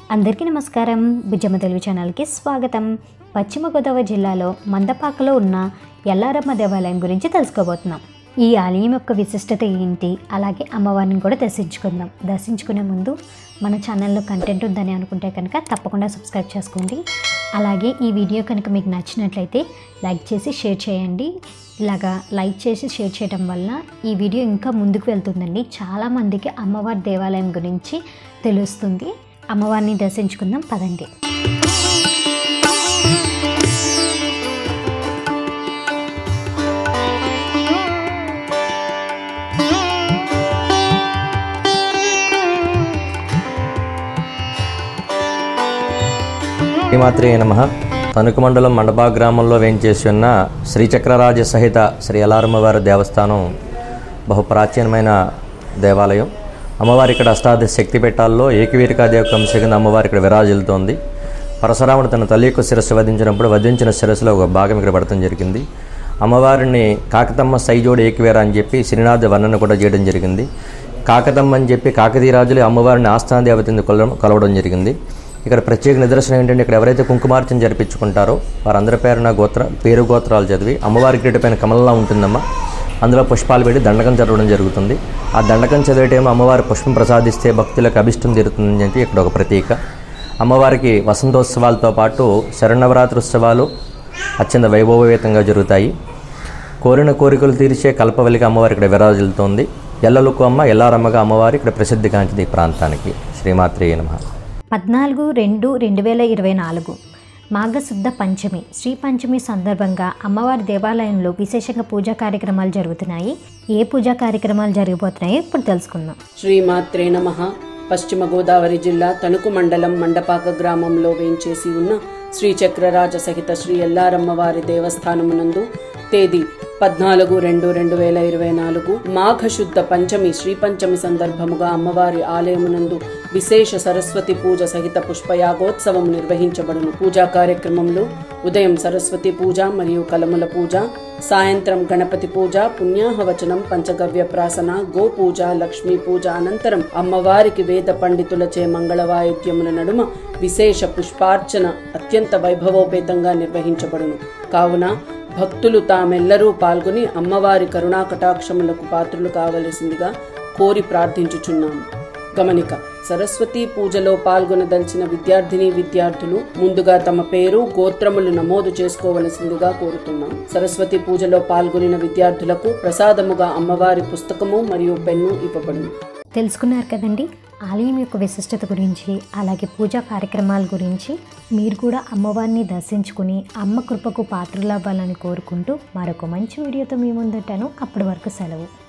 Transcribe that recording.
అందరికీ నమస్కారం బుజ్జమ్మ తెలుగు ఛానల్కి స్వాగతం పశ్చిమ గోదావరి జిల్లాలో మందపాకలో ఉన్న ఎల్లారమ్మ దేవాలయం గురించి తెలుసుకోబోతున్నాం ఈ ఆలయం యొక్క విశిష్టత ఏంటి అలాగే అమ్మవారిని కూడా దర్శించుకుందాం దర్శించుకునే ముందు మన ఛానల్లో కంటెంట్ ఉందని అనుకుంటే కనుక తప్పకుండా సబ్స్క్రైబ్ చేసుకోండి అలాగే ఈ వీడియో కనుక మీకు నచ్చినట్లయితే లైక్ చేసి షేర్ చేయండి ఇలాగా లైక్ చేసి షేర్ చేయడం వల్ల ఈ వీడియో ఇంకా ముందుకు వెళ్తుందండి చాలామందికి అమ్మవారి దేవాలయం గురించి తెలుస్తుంది అమ్మవారిని దర్శించుకుందాం పదండి శ్రీమాత్రే నమ తణుకు మండలం మండపా గ్రామంలో వేంచేసి ఉన్న శ్రీచక్రరాజ సహిత శ్రీ అలారమ్మవారి దేవస్థానం బహు ప్రాచీనమైన దేవాలయం అమ్మవారి ఇక్కడ అష్టాదశ శక్తి పీఠాల్లో ఏకవీరికాదేవి కంశ కింద అమ్మవారి ఇక్కడ విరాజిల్తోంది పరశురాముడు తన తల్లి యొక్క శిరస్సు వధించినప్పుడు వధించిన శిరస్సులో ఒక భాగం ఇక్కడ పడటం జరిగింది అమ్మవారిని కాకతమ్మ సైజోడు ఏకవీర అని చెప్పి శ్రీనాథ వర్ణన కూడా చేయడం జరిగింది కాకతమ్మ అని చెప్పి కాకతీరాజులు అమ్మవారిని ఆస్థాన దేవతని కొలవడం కొలవడం జరిగింది ఇక్కడ ప్రత్యేక నిదర్శనం ఏంటంటే ఇక్కడ ఎవరైతే కుంకుమార్చన జరిపించుకుంటారో వారందరి పేరున గోత్ర పేరు గోత్రాలు చదివి అమ్మవారి కిరీట పైన కమలంలా ఉంటుందమ్మా అందులో పుష్పాలు పెట్టి దండకం చదవడం జరుగుతుంది ఆ దండకం చదివేటేమో అమ్మవారి పుష్పం ప్రసాదిస్తే భక్తులకు అభిష్టం తీరుతుందని చెప్పి ఇక్కడ ఒక ప్రతీక అమ్మవారికి వసంతోత్సవాలతో పాటు శరణవరాత్రి ఉత్సవాలు అత్యంత వైభవవేతంగా జరుగుతాయి కోరిన కోరికలు తీర్చే కల్పవల్లిగా అమ్మవారి ఇక్కడ విరాజిల్తోంది ఎల్లలకు అమ్మ ఎల్లారమ్మగా అమ్మవారి ఇక్కడ ప్రసిద్ధిగాంచింది ఈ ప్రాంతానికి శ్రీమాత్రే నమ పద్నాలుగు రెండు రెండు వేల ఇరవై నాలుగు మాఘశుద్ధ పంచమి శ్రీ పంచమి సందర్భంగా అమ్మవారి దేవాలయంలో విశేషంగా పూజా కార్యక్రమాలు జరుగుతున్నాయి ఏ పూజా కార్యక్రమాలు జరిగిపోతున్నాయో ఇప్పుడు తెలుసుకుందాం శ్రీమాత్రే నమ పశ్చిమ గోదావరి జిల్లా తణుకు మండలం మండపాక గ్రామంలో వేంచేసి ఉన్న శ్రీ చక్రరాజ సహిత శ్రీ ఎల్లారమ్మవారి దేవస్థానమునందు తేదీ పద్నాలుగు రెండు రెండు వేల ఇరవై నాలుగు మాఘ శుద్ధ పంచమి శ్రీ పంచమి సందర్భముగా అమ్మవారి ఆలయమునందు విశేష సరస్వతి పూజ సహిత పుష్పయాగోత్సవం నిర్వహించబడును పూజా కార్యక్రమంలో ఉదయం సరస్వతి పూజ మరియు కలముల పూజ సాయంత్రం గణపతి పూజ పుణ్యాహవచనం పంచగవ్య ప్రాసన గో పూజ లక్ష్మీ పూజ అనంతరం అమ్మవారికి వేద పండితులచే మంగళవాయిద్యముల నడుమ విశేష పుష్పార్చన అత్యంత వైభవోపేతంగా నిర్వహించబడును కావున భక్తులు తామెల్లరూ పాల్గొని అమ్మవారి కరుణా కటాక్షములకు పాత్రులు కావలసిందిగా కోరి ప్రార్థించుచున్నాము గమనిక సరస్వతి పూజలో పాల్గొనదలిచిన విద్యార్థిని విద్యార్థులు ముందుగా తమ పేరు గోత్రములు నమోదు చేసుకోవలసిందిగా కోరుతున్నాం సరస్వతి పూజలో పాల్గొనిన విద్యార్థులకు ప్రసాదముగా అమ్మవారి పుస్తకము మరియు పెన్ను ఇవ్వబడును తెలుసుకున్నారు కదండి ఆలయం యొక్క విశిష్టత గురించి అలాగే పూజా కార్యక్రమాల గురించి మీరు కూడా అమ్మవారిని దర్శించుకుని అమ్మ కృపకు పాత్రలవ్వాలని కోరుకుంటూ మరొక మంచి వీడియోతో మీ ముందుంటాను అప్పటి వరకు సెలవు